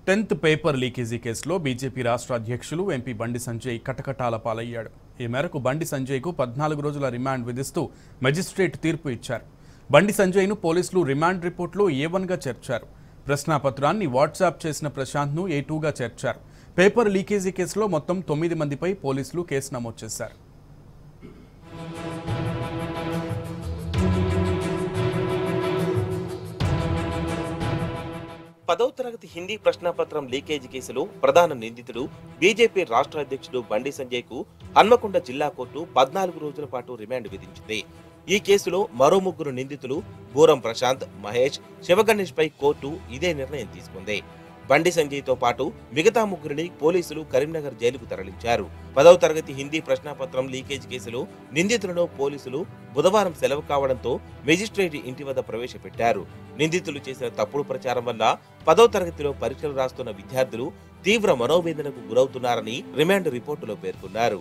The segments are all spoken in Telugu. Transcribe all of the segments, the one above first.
టెన్త్ పేపర్ లీకేజీ కేసులో బీజేపీ రాష్ట్ర అధ్యక్షులు ఎంపీ బండి సంజయ్ కటకటాల పాలయ్యాడు ఈ మేరకు బండి సంజయ్కు పద్నాలుగు రోజుల రిమాండ్ విధిస్తూ మెజిస్ట్రేట్ తీర్పు ఇచ్చారు బండి సంజయ్ను పోలీసులు రిమాండ్ రిపోర్ట్లో ఏ వన్గా చేర్చారు ప్రశ్నాపత్రాన్ని వాట్సాప్ చేసిన ప్రశాంత్ను ఏ టూగా చేర్చారు పేపర్ లీకేజీ కేసులో మొత్తం తొమ్మిది మందిపై పోలీసులు కేసు నమోదు చేశారు పదవ తరగతి హిందీ ప్రశ్నాపత్రం లీకేజీ కేసులో ప్రధాన నిందితుడు బీజేపీ రాష్ట్ర అధ్యక్షుడు బండి సంజయ్ కు హన్మకొండ జిల్లా కోర్టు పద్నాలుగు రోజుల పాటు రిమాండ్ విధించింది ఈ కేసులో మరో ముగ్గురు నిందితులు బూరం ప్రశాంత్ మహేష్ శివగణేష్ పై కోర్టు ఇదే నిర్ణయం తీసుకుంది బండి సంజయ్ తో పాటు మిగతా ముగ్గురిని పోలీసులు కరీంనగర్ జైలుకు తరలించారు పదవ తరగతి హిందీ ప్రశ్నాపత్రం లీకేజ్ కేసులో నిందితులను పోలీసులు బుధవారం సెలవు కావడంతో మెజిస్ట్రేట్ ఇంటి వద్ద ప్రవేశపెట్టారు నిందితులు చేసిన తప్పుడు ప్రచారం వల్ల పదవ తరగతిలో పరీక్షలు రాస్తున్న విద్యార్థులు తీవ్ర మనోవేదనకు గురవుతున్నారని రిమాండ్ రిపోర్టులో పేర్కొన్నారు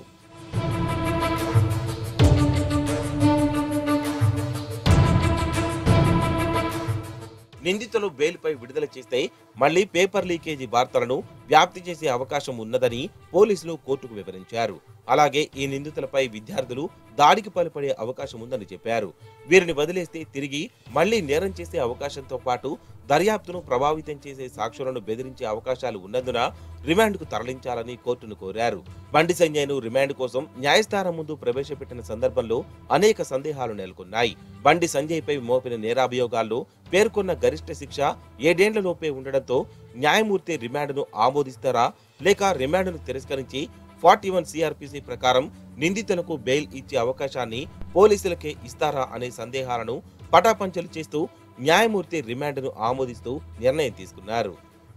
నిందితులు బెయిల్పై విడుదల చేస్తే మళ్లీ పేపర్ లీకేజీ వార్తలను వ్యాప్తి చేసే అవకాశం ఉన్నదని పోలీసులు కోర్టుకు వివరించారు అలాగే ఈ నిందితులపై విద్యార్థులు దాడికి పాల్పడే అవకాశం ఉందని చెప్పారు వీరిని వదిలేస్తే తిరిగి మళ్లీ నేరం చేసే అవకాశంతో పాటు దర్యాప్తును ప్రభావితం చేసే సాక్షులను బెదిరించే అవకాశాలు ఉన్నందున రిమాండ్కు తరలించాలని కోర్టును కోరారు బండి సంజయ్ను రిమాండ్ కోసం న్యాయస్థానం ముందు ప్రవేశపెట్టిన సందర్భంలో అనేక సందేహాలు నెలకొన్నాయి బండి సంజయ్పై మోపిన నేరాభియోగాల్లో పేర్కొన్న గరిష్ట శిక్ష ఏడేండ్ల లోపే ఉండడంతో న్యాయమూర్తి రిమాండ్ను ఆమోదిస్తారా లేక రిమాండ్ను తిరస్కరించి ఫార్టీ వన్ సిఆర్పిసి ప్రకారం నిందితులకు బెయిల్ ఇచ్చే అవకాశాన్ని పోలీసులకే ఇస్తారా అనే సందేహాలను పటాపంచలు చేస్తూ న్యాయమూర్తి రిమాండ్ను ఆమోదిస్తూ నిర్ణయం తీసుకున్నారు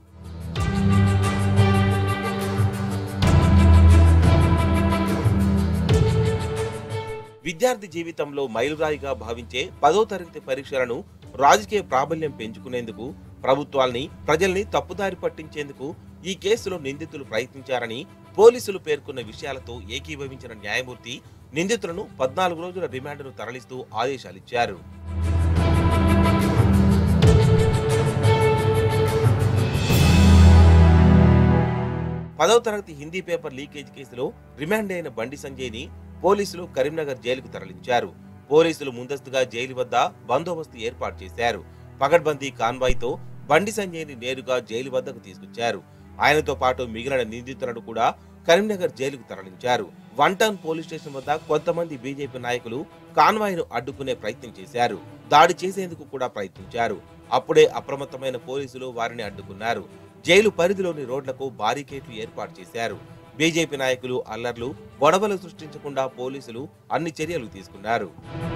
విద్యార్థి జీవితంలో మైలురాయిగా భావించే పదో తరగతి పరీక్షలను రాజకీయ ప్రాబల్యం పెంచుకునేందుకు ప్రభుత్వాల్ని ప్రజల్ని తప్పుదారి పట్టించేందుకు ఈ కేసులో నిందితులు ప్రయత్నించారని పోలీసులు పేర్కొన్న విషయాలతో ఏకీభవించిన న్యాయమూర్తి నిందితులను పద్నాలుగు రోజుల రిమాండ్ను తరలిస్తూ ఆదేశాలిచ్చారు పదవ తరగతి హిందీ పేపర్ లీకేజ్ కేసులో రిమాండ్ అయిన బండి సంజయ్ని పోలీసులు కరీంనగర్ జైలుకు తరలించారు పోలీసులు ముందస్తుగా జైలు వద్ద బందోబస్తు ఏర్పాటు చేశారు పగడ్బందీ కాన్వాయ్తో బండి సంజయ్ని నేరుగా జైలు వద్దకు తీసుకొచ్చారు ఆయనతో పాటు మిగిలిన నిందితులను కూడా కరీంనగర్ జైలుకు తరలించారు వన్ టౌన్ పోలీస్ స్టేషన్ వద్ద కొంతమంది బీజేపీ నాయకులు కాన్వాయ్ను అడ్డుకునే ప్రయత్నం చేశారు దాడి చేసేందుకు కూడా ప్రయత్నించారు అప్పుడే అప్రమత్తమైన పోలీసులు వారిని అడ్డుకున్నారు జైలు పరిధిలోని రోడ్లకు బారికేట్లు ఏర్పాటు చేశారు బీజేపీ నాయకులు అల్లర్లు గొడవలు సృష్టించకుండా పోలీసులు అన్ని చర్యలు తీసుకున్నారు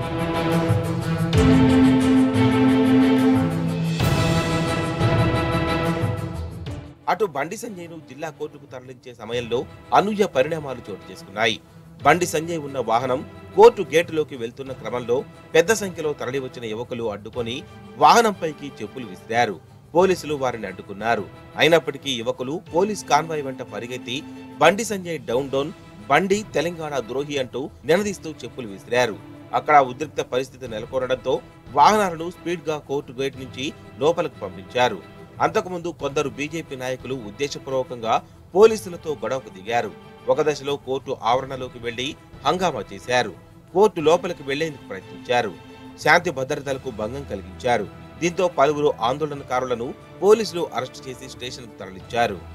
అటు బండి సంజయ్ను జిల్లా కోర్టుకు తరలించే సమయంలో అనూహ్య పరిణామాలు చోటు చేసుకున్నాయి బండి సంజయ్ ఉన్న వాహనం కోర్టు గేటులోకి వెళ్తున్న క్రమంలో పెద్ద సంఖ్యలో తరలివచ్చిన యువకులు అడ్డుకొని వాహనంపైకి చెప్పులు విసిరారు పోలీసులు వారిని అడ్డుకున్నారు అయినప్పటికీ యువకులు పోలీస్ కాన్వాయ్ వెంట పరిగెత్తి బండి సంజయ్ డౌన్ డౌన్ బండి తెలంగాణ ద్రోహి అంటూ నినదీస్తూ చెప్పులు విసిరారు అక్కడ ఉద్రిక్త పరిస్థితి నెలకొనడంతో వాహనాలను స్పీడ్ గా కోర్టు గేట్ నుంచి లోపలికి పంపించారు అంతకుముందు కొందరు బీజేపీ నాయకులు ఉద్దేశపూర్వకంగా పోలీసులతో గొడవకు దిగారు ఒక దశలో కోర్టు ఆవరణలోకి వెళ్లి హంగామా చేశారు కోర్టు లోపలికి వెళ్లేందుకు ప్రయత్నించారు శాంతి భద్రతలకు భంగం కలిగించారు దీంతో పలువురు ఆందోళనకారులను పోలీసులు అరెస్టు చేసి స్టేషన్కు తరలించారు